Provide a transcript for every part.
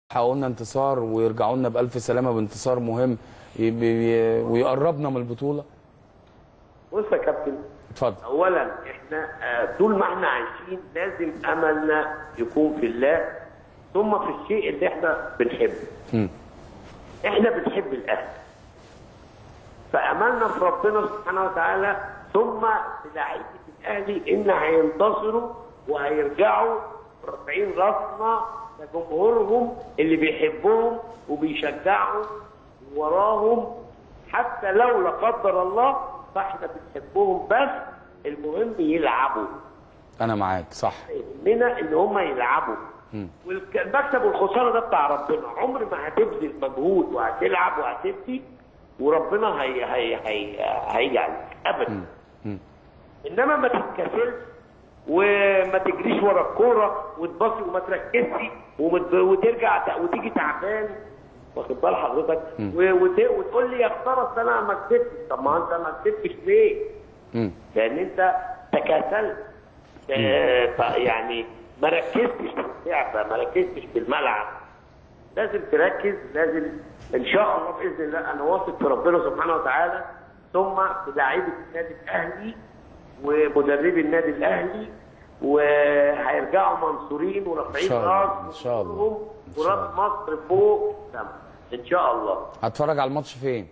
حققوا لنا انتصار ويرجعوا لنا بألف سلامة بانتصار مهم يب- ي- ويقربنا من البطولة بص يا كابتن اتفضل اولا احنا آه، طول ما احنا عايشين لازم املنا يكون في الله ثم في الشيء اللي احنا بنحبه مم. احنا بنحب الاهل فاملنا في ربنا سبحانه وتعالى ثم في لعيبه الاهلي ان هينتصروا وهيرجعوا رافعين راسنا لجمهورهم اللي بيحبهم وبيشجعهم وراهم حتى لو لا قدر الله فاحنا بنحبهم بس المهم يلعبوا أنا معاك صح يهمنا ان هم يلعبوا والمكسب والخساره ده بتاع ربنا عمر ما هتبذل مجهود وهتلعب وهتبكي وربنا هي هي هي هيجي عليك ابدا انما ما تتكسلش وما تجريش ورا الكوره وتبصي وما تركزش ومت- وترجع ت- وتيجي تعبان واخد بال حضرتك و- وت- وتقول لي يا خساره أصل انا ما كسبتش طب ما انت ما كسبتش ليه؟ مم. لان انت تكاسلت آه، ف- يعني ما ركزتش في اللعبه ما ركزتش في الملعب لازم تركز لازم ان شاء الله باذن الله انا واثق في ربنا سبحانه وتعالى ثم في لعيبه النادي الاهلي ومدربي النادي الاهلي وهيرجعوا منصورين ورافعين إن شاء الله، راس إن شاء الله. وجمهورهم إن شاء وراس مصر فوق سما ان شاء الله هتفرج على الماتش فين؟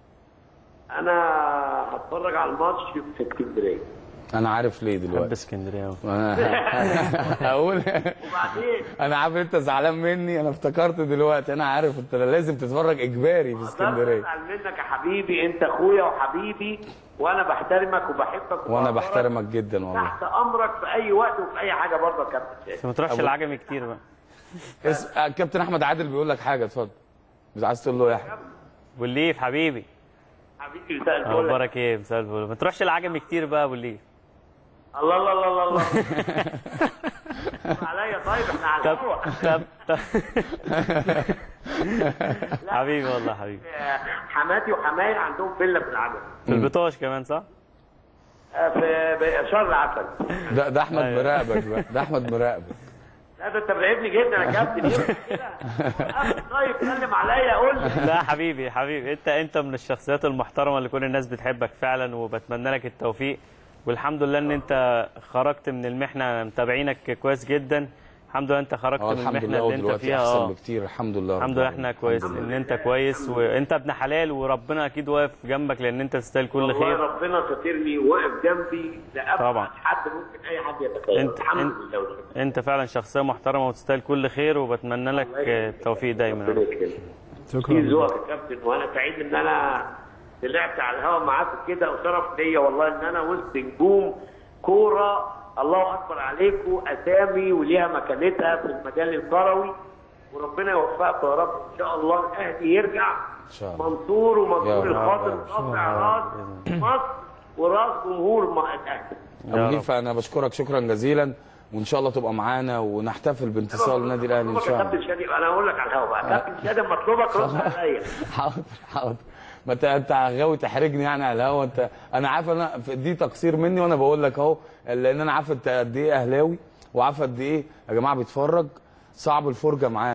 انا هتفرج على الماتش في اسكندريه أنا عارف ليه بحب دلوقتي اسكندريه أوي. أنا هقول وبعدين أنا عارف أنت زعلان مني أنا افتكرت دلوقتي أنا عارف أنت لازم تتفرج إجباري في اسكندرية اسكندريه منك يا حبيبي انت اخويا وحبيبي وانا بحترمك وبحبك وأنا وبقدرك. بحترمك جدا والله تحت امرك في اي وقت وفي اي حاجه برضه يا كابتن شاهين. بس ما تروحش العجمي كتير بقى اس... آه، كابتن أحمد عادل بيقول لك حاجة اتفضل مش عايز تقول له يا أحمد والليف حبيبي حبيبي مساء الفل اخبارك ايه مساء الفل ما تروحش العجمي كتير بقى ابو الليف الله الله الله الله الله عليا طيب احنا على طب الهوا طب طب حبيبي والله حبيبي حماتي وحماية عندهم فيلا في العجل في البطاش كمان صح؟ آه، في شهر العسل ده ده أحمد أيوة. مراقبك بقى ده أحمد مراقبك لا ده انت مراقبني جدا يا كابتن ايه كده وقفت طيب سلم عليا قول لي لا حبيبي حبيبي انت انت من الشخصيات المحترمه اللي كل الناس بتحبك فعلا وبتمنى لك التوفيق والحمد لله ان انت خرجت من المحنه متابعينك كويس جدا الحمد لله انت خرجت اه من الحمد المحنه لله هو اللي انت دلوقتي فيها احسن اه بكتير الحمد لله رب الحمد لله العالمين. احنا كويس ان انت كويس وانت ابن حلال وربنا اكيد واقف جنبك لان انت تستاهل كل والله خير ربنا ساترني وواقف جنبي لأبعد طبعا. حد ممكن اي حد يتخيل انت الحمد انت لله والشكر. انت فعلا شخصيه محترمه وتستاهل كل خير وبتمنى لك التوفيق دايما ربنا يكرمك. في ذوقك يا كابتن وانا سعيد ان انا طلعت على الهوا معاكم كده وشرف ليا والله ان انا وسط نجوم كوره الله اكبر عليكم اسامي وليها مكانتها في المجال الكروي وربنا يوفقكم يا رب ان شاء الله الاهلي يرجع إن شاء الله. منصور يا ومنصور رب. الخاطر إن رافع راس مصر وراس جمهور م- الاهلي ابو ليف انا بشكرك شكرا جزيلا وان شاء الله تبقى معانا ونحتفل بانتصار النادي الاهلي ان مطلوبك يا شاء الله كابتن شادي انا هقول لك على الهوا بقى كابتن شادي مطلوبك رد عليا حاضر حاضر ما انت انت غاوي تحرجني يعني على الهوا انت انا عارف انا دي تقصير مني وانا بقول لك اهو لان انا عارف انت قد ايه اهلاوي وعارف قد ايه يا جماعه بيتفرج صعب الفرجه معاه